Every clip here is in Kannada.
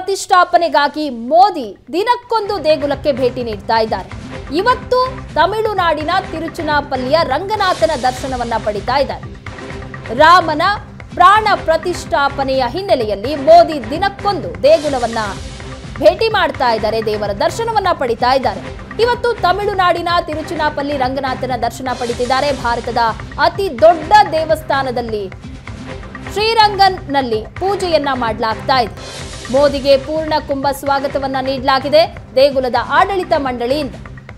ಪ್ರತಿಷ್ಠಾಪನೆಗಾಗಿ ಮೋದಿ ದಿನಕ್ಕೊಂದು ದೇಗುಲಕ್ಕೆ ಭೇಟಿ ನೀಡ್ತಾ ಇದ್ದಾರೆ ಇವತ್ತು ತಮಿಳುನಾಡಿನ ತಿರುಚುನಾಪಲ್ಲಿಯ ರಂಗನಾಥನ ದರ್ಶನವನ್ನ ಪಡಿತಾ ಇದ್ದಾರೆ ರಾಮನ ಪ್ರಾಣ ಪ್ರತಿಷ್ಠಾಪನೆಯ ಹಿನ್ನೆಲೆಯಲ್ಲಿ ಮೋದಿ ದಿನಕ್ಕೊಂದು ದೇಗುಲವನ್ನ ಭೇಟಿ ಮಾಡ್ತಾ ಇದ್ದಾರೆ ದೇವರ ದರ್ಶನವನ್ನ ಪಡಿತಾ ಇದ್ದಾರೆ ಇವತ್ತು ತಮಿಳುನಾಡಿನ ತಿರುಚುನಾಪಲ್ಲಿ ರಂಗನಾಥನ ದರ್ಶನ ಪಡಿತಿದ್ದಾರೆ ಭಾರತದ ಅತಿ ದೊಡ್ಡ ದೇವಸ್ಥಾನದಲ್ಲಿ ಶ್ರೀರಂಗನ್ನಲ್ಲಿ ಪೂಜೆಯನ್ನ ಮಾಡಲಾಗ್ತಾ ಇದೆ ಮೋದಿಗೆ ಪೂರ್ಣ ಕುಂಭ ಸ್ವಾಗತವನ್ನ ನೀಡಲಾಗಿದೆ ದೇಗುಲದ ಆಡಳಿತ ಮಂಡಳಿಯಿಂದ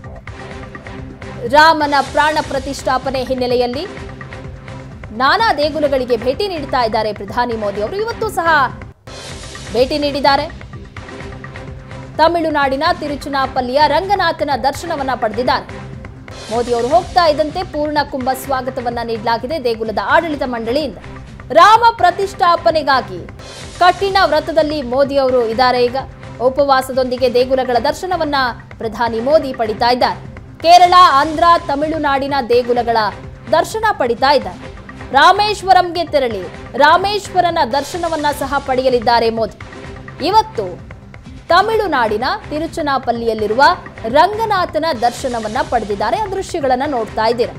ರಾಮನ ಪ್ರಾಣ ಪ್ರತಿಷ್ಠಾಪನೆ ಹಿನ್ನೆಲೆಯಲ್ಲಿ ನಾನಾ ದೇಗುಲಗಳಿಗೆ ಭೇಟಿ ನೀಡ್ತಾ ಇದ್ದಾರೆ ಪ್ರಧಾನಿ ಮೋದಿ ಅವರು ಇವತ್ತು ಸಹ ಭೇಟಿ ನೀಡಿದ್ದಾರೆ ತಮಿಳುನಾಡಿನ ತಿರುಚುನಾಪಲ್ಲಿಯ ರಂಗನಾಥನ ದರ್ಶನವನ್ನ ಪಡೆದಿದ್ದಾರೆ ಮೋದಿ ಅವರು ಹೋಗ್ತಾ ಇದ್ದಂತೆ ಪೂರ್ಣ ಕುಂಭ ಸ್ವಾಗತವನ್ನ ನೀಡಲಾಗಿದೆ ದೇಗುಲದ ಆಡಳಿತ ಮಂಡಳಿಯಿಂದ ರಾಮ ಪ್ರತಿಷ್ಠಾಪನೆಗಾಗಿ ಕಠಿಣ ವ್ರತದಲ್ಲಿ ಮೋದಿ ಅವರು ಇದ್ದಾರೆ ಈಗ ಉಪವಾಸದೊಂದಿಗೆ ದೇಗುಲಗಳ ದರ್ಶನವನ್ನ ಪ್ರಧಾನಿ ಮೋದಿ ಪಡಿತಾ ಇದ್ದಾರೆ ಕೇರಳ ಆಂಧ್ರ ತಮಿಳುನಾಡಿನ ದೇಗುಲಗಳ ದರ್ಶನ ಪಡಿತಾ ಇದ್ದಾರೆ ರಾಮೇಶ್ವರಂಗೆ ತೆರಳಿ ರಾಮೇಶ್ವರನ ದರ್ಶನವನ್ನ ಸಹ ಪಡೆಯಲಿದ್ದಾರೆ ಮೋದಿ ಇವತ್ತು ತಮಿಳುನಾಡಿನ ತಿರುಚುನಾಪಲ್ಲಿಯಲ್ಲಿರುವ ರಂಗನಾಥನ ದರ್ಶನವನ್ನ ಪಡೆದಿದ್ದಾರೆ ಆ ದೃಶ್ಯಗಳನ್ನ ನೋಡ್ತಾ ಇದ್ದೀರಾ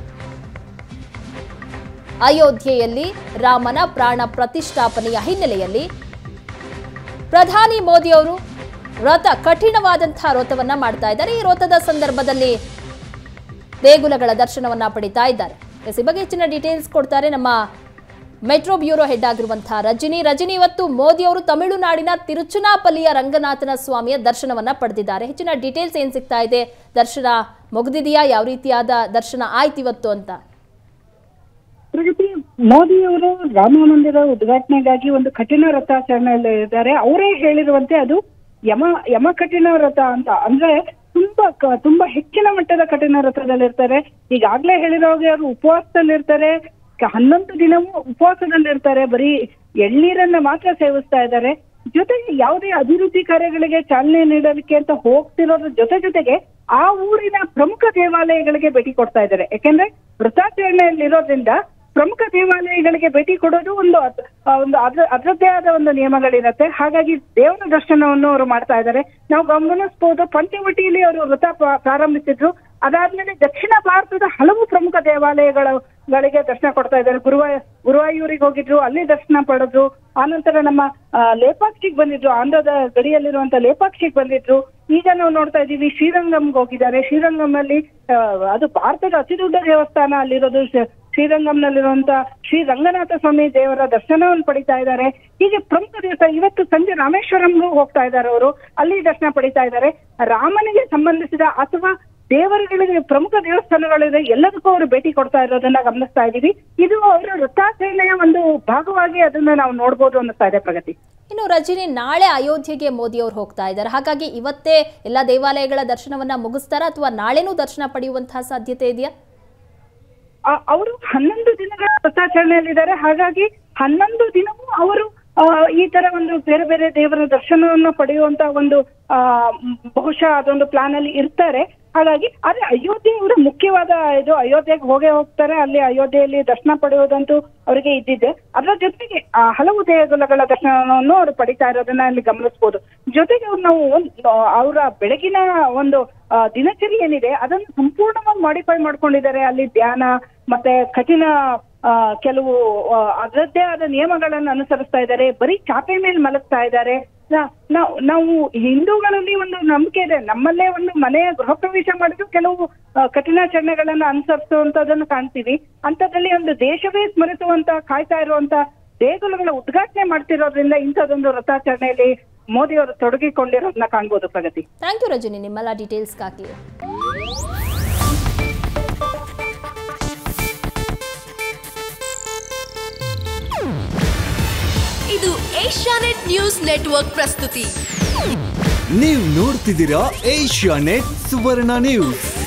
ಅಯೋಧ್ಯೆಯಲ್ಲಿ ರಾಮನ ಪ್ರಾಣ ಪ್ರತಿಷ್ಠಾಪನೆಯ ಹಿನ್ನೆಲೆಯಲ್ಲಿ ಪ್ರಧಾನಿ ಮೋದಿ ಅವರು ವ್ರತ ಕಠಿಣವಾದಂತಹ ವ್ರತವನ್ನ ಮಾಡ್ತಾ ಇದ್ದಾರೆ ಈ ವ್ರತದ ಸಂದರ್ಭದಲ್ಲಿ ದೇಗುಲಗಳ ದರ್ಶನವನ್ನ ಪಡಿತಾ ಇದ್ದಾರೆ ಎಸ್, ಈ ಬಗ್ಗೆ ಹೆಚ್ಚಿನ ಡೀಟೇಲ್ಸ್ ಕೊಡ್ತಾರೆ ನಮ್ಮ ಮೆಟ್ರೋ ಬ್ಯೂರೋ ಹೆಡ್ ಆಗಿರುವಂತಹ ರಜನಿ ರಜನಿ ಇವತ್ತು ಮೋದಿ ಅವರು ತಮಿಳುನಾಡಿನ ತಿರುಚುನಾಪಲ್ಲಿಯ ರಂಗನಾಥನ ಸ್ವಾಮಿಯ ದರ್ಶನವನ್ನ ಪಡೆದಿದ್ದಾರೆ ಹೆಚ್ಚಿನ ಡೀಟೇಲ್ಸ್ ಏನ್ ಸಿಗ್ತಾ ಇದೆ ದರ್ಶನ ಮುಗ್ದಿದೆಯಾ ಯಾವ ರೀತಿಯಾದ ದರ್ಶನ ಆಯ್ತು ಇವತ್ತು ಅಂತ ಪ್ರಗತಿ ಮೋದಿ ಅವರು ರಾಮ ಮಂದಿರ ಉದ್ಘಾಟನೆಗಾಗಿ ಒಂದು ಕಠಿಣ ವ್ರತಾಚರಣೆಯಲ್ಲಿ ಇದ್ದಾರೆ ಅವರೇ ಹೇಳಿರುವಂತೆ ಅದು ಯಮ ಯಮ ಕಠಿಣ ವ್ರತ ಅಂತ ಅಂದ್ರೆ ತುಂಬಾ ಕ- ತುಂಬಾ ಹೆಚ್ಚಿನ ಮಟ್ಟದ ಕಠಿಣ ವ್ರತದಲ್ಲಿರ್ತಾರೆ ಈಗಾಗ್ಲೇ ಹೇಳಿರೋ ಹಾಗೆ ಅವರು ಉಪವಾಸದಲ್ಲಿರ್ತಾರೆ ಕ- ಹನ್ನೊಂದು ದಿನವೂ ಉಪವಾಸದಲ್ಲಿರ್ತಾರೆ ಬರೀ ಎಳ್ನೀರನ್ನ ಮಾತ್ರ ಸೇವಿಸ್ತಾ ಇದ್ದಾರೆ ಜೊತೆಗೆ ಯಾವುದೇ ಅಭಿವೃದ್ಧಿ ಕಾರ್ಯಗಳಿಗೆ ಚಾಲನೆ ನೀಡಲಿಕ್ಕೆ ಅಂತ ಹೋಗ್ತಿರೋದ್ರ ಜೊತೆ ಜೊತೆಗೆ ಆ ಊರಿನ ಪ್ರಮುಖ ದೇವಾಲಯಗಳಿಗೆ ಭೇಟಿ ಕೊಡ್ತಾ ಇದ್ದಾರೆ ಯಾಕೆಂದ್ರೆ ವೃತ್ತಾಚರಣೆಯಲ್ಲಿರೋದ್ರಿಂದ ಪ್ರಮುಖ ದೇವಾಲಯಗಳಿಗೆ ಭೇಟಿ ಕೊಡೋದು ಒಂದು ಅದ್- ಆ ಒಂದು ಅದ್ರ ಅದರದ್ದೇ ಆದ ಒಂದು ನಿಯಮಗಳಿರತ್ತೆ ಹಾಗಾಗಿ ದೇವರ ದರ್ಶನವನ್ನು ಅವರು ಮಾಡ್ತಾ ಇದ್ದಾರೆ ನಾವು ಗಮನಿಸಬಹುದು ಪಂಚವಟಿಯಲ್ಲಿ ಅವರು ವೃತ ಪ್ರ- ಪ್ರಾರಂಭಿಸಿದ್ರು ಅದಾದ್ಮೇಲೆ ದಕ್ಷಿಣ ಭಾರತದ ಹಲವು ಪ್ರಮುಖ ದೇವಾಲಯಗಳು ಗಳಿಗೆ ದರ್ಶನ ಕೊಡ್ತಾ ಇದ್ದಾರೆ ಗುರುವಾಯ ಗುರುವಾಯೂರಿಗೆ ಹೋಗಿದ್ರು ಅಲ್ಲಿ ದರ್ಶನ ಪಡೆದ್ರು ಆನಂತರ ನಮ್ಮ ಆ, ಲೇಪಾಕ್ಷಿಗೆ ಬಂದಿದ್ರು ಆಂಧ್ರದ ಗಡಿಯಲ್ಲಿರುವಂತ ಲೇಪಾಕ್ಷಿಗೆ ಬಂದಿದ್ರು ಈಗ ನಾವು ನೋಡ್ತಾ ಇದೀವಿ ಶ್ರೀರಂಗಂಗೆ ಹೋಗಿದ್ದಾರೆ ಶ್ರೀರಂಗಂನಲ್ಲಿ ಆ, ಅದು ಭಾರತದ ಅತಿ ದೊಡ್ಡ ದೇವಸ್ಥಾನ ಅಲ್ಲಿರೋದು ಶ್ರೀ- ಶ್ರೀರಂಗಂನಲ್ಲಿರುವಂತ ಶ್ರೀ ರಂಗನಾಥ ಸ್ವಾಮಿ ದೇವರ ದರ್ಶನವನ್ನು ಪಡಿತಾ ಇದ್ದಾರೆ ಹೀಗೆ ಪ್ರಮುಖ ದಿವಸ ಇವತ್ತು ಸಂಜೆ ರಾಮೇಶ್ವರಂಗೂ ಹೋಗ್ತಾ ಇದ್ದಾರೆ ಅವರು ಅಲ್ಲಿ ದರ್ಶನ ಪಡಿತಾ ಇದ್ದಾರೆ ರಾಮನಿಗೆ ಸಂಬಂಧಿಸಿದ ಅಥವಾ ದೇವರುಗಳಿಗೆ ಪ್ರಮುಖ ದೇವಸ್ಥಾನಗಳಿದೆ ಎಲ್ಲದಕ್ಕೂ ಅವರು ಭೇಟಿ ಕೊಡ್ತಾ ಇರೋದನ್ನ ಗಮನಿಸ್ತಾ ಇದೀವಿ ಇದು ಅವರ ವೃತ್ತಾಚರಣೆಯ ಒಂದು ಭಾಗವಾಗಿ ಅದನ್ನ ನಾವು ನೋಡ್ಬೋದು ಅನ್ನಿಸ್ತಾ ಇದೆ ಪ್ರಗತಿ ಇನ್ನು ರಜನಿ ನಾಳೆ ಅಯೋಧ್ಯೆಗೆ ಮೋದಿ ಅವರು ಹೋಗ್ತಾ ಇದ್ದಾರೆ ಹಾಗಾಗಿ ಇವತ್ತೇ ಎಲ್ಲ ದೇವಾಲಯಗಳ ದರ್ಶನವನ್ನ ಮುಗಿಸ್ತಾರಾ ಅಥವಾ ನಾಳೆನೂ ದರ್ಶನ ಪಡೆಯುವಂತಹ ಸಾಧ್ಯತೆ ಇದೆಯಾ ಆ- ಅವರು ಹನ್ನೊಂದು ದಿನಗಳ ವ್ರತಾಚರಣೆಯಲ್ಲಿದ್ದಾರೆ ಹಾಗಾಗಿ ಹನ್ನೊಂದು ದಿನವೂ ಅವರು ಆ, ಈ ತರ ಒಂದು ಬೇರೆ ಬೇರೆ ದೇವರ ದರ್ಶನವನ್ನು ಪಡೆಯುವಂತ ಒಂದು ಆ ಮ್, ಬಹುಶಃ ಅದೊಂದು ಪ್ಲಾನ್ ಅಲ್ಲಿ ಇರ್ತಾರೆ ಹಾಗಾಗಿ ಆದ್ರೆ ಅಯೋಧ್ಯೆ ಇವರ ಮುಖ್ಯವಾದ ಇದು ಅಯೋಧ್ಯೆಗೆ ಹೋಗೇ ಹೋಗ್ತಾರೆ ಅಲ್ಲಿ ಅಯೋಧ್ಯೆಯಲ್ಲಿ ದರ್ಶನ ಪಡೆಯೋದಂತೂ ಅವರಿಗೆ ಇದ್ದಿದೆ ಅದರ ಜೊತೆಗೆ ಆ ಹಲವು ದೇಗುಲಗಳ ದರ್ಶನವನ್ನು ಅವರು ಪಡಿತಾ ಇರೋದನ್ನ ಅಲ್ಲಿ ಗಮನಿಸಬಹುದು ಜೊತೆಗೆ ಅವ್ರು ನಾವು ಒಂದ್- ಅವರ ಬೆಳಗಿನ ಒಂದು ಆ, ದಿನಚರಿ ಏನಿದೆ ಅದನ್ನು ಸಂಪೂರ್ಣವಾಗಿ ಮಾಡಿಫೈ ಮಾಡ್ಕೊಂಡಿದ್ದಾರೆ ಅಲ್ಲಿ ಧ್ಯಾನ ಮತ್ತೆ ಕಠಿಣ ಆ, ಕೆಲವು ಆ, ಅದರದ್ದೇ ಆದ ನಿಯಮಗಳನ್ನು ಅನುಸರಿಸ್ತಾ ಇದ್ದಾರೆ ಬರೀ ಚಾಪೆ ಮೇಲೆ ಮಲಗ್ತಾ ಇದ್ದಾರೆ ನಾ- ನಾವು ನಾವು ಹಿಂದೂಗಳಲ್ಲಿ ಒಂದು ನಂಬಿಕೆ ಇದೆ ನಮ್ಮಲ್ಲೇ ಒಂದು ಮನೆಯ ಗೃಹ ಪ್ರವೇಶ ಮಾಡಿದ್ರು ಕೆಲವು ಆ, ಕಠಿಣಾಚರಣೆಗಳನ್ನ ಅನುಸರಿಸುವಂತದನ್ನು ಕಾಣ್ತೀವಿ ಅಂಥದ್ರಲ್ಲಿ ಒಂದು ದೇಶವೇ ಸ್ಮರಿಸುವಂತ ಕಾಯ್ತಾ ಇರುವಂತ ದೇಗುಲಗಳ ಉದ್ಘಾಟನೆ ಮಾಡ್ತಿರೋದ್ರಿಂದ ಇಂಥದ್ದೊಂದು ವ್ರತಾಚರಣೆಯಲ್ಲಿ ಮೋದಿ ಅವರು ತೊಡಗಿಕೊಂಡಿರೋದನ್ನ ಕಾಣ್ಬೋದು ಪ್ರಗತಿ ಥ್ಯಾಂಕ್ ಯು ರಜನಿ ನಿಮ್ಮೆಲ್ಲ ಡೀಟೇಲ್ಸ್ಗಾಗಿ ಇದು ಏಷ್ಯಾನೆಟ್ ನ್ಯೂಸ್ ನೆಟ್ವರ್ಕ್ ಪ್ರಸ್ತುತಿ ನೀವು ನೋಡ್ತಿದ್ದೀರಾ ಏಷ್ಯಾ ನೆಟ್ ಸುವರ್ಣ ನ್ಯೂಸ್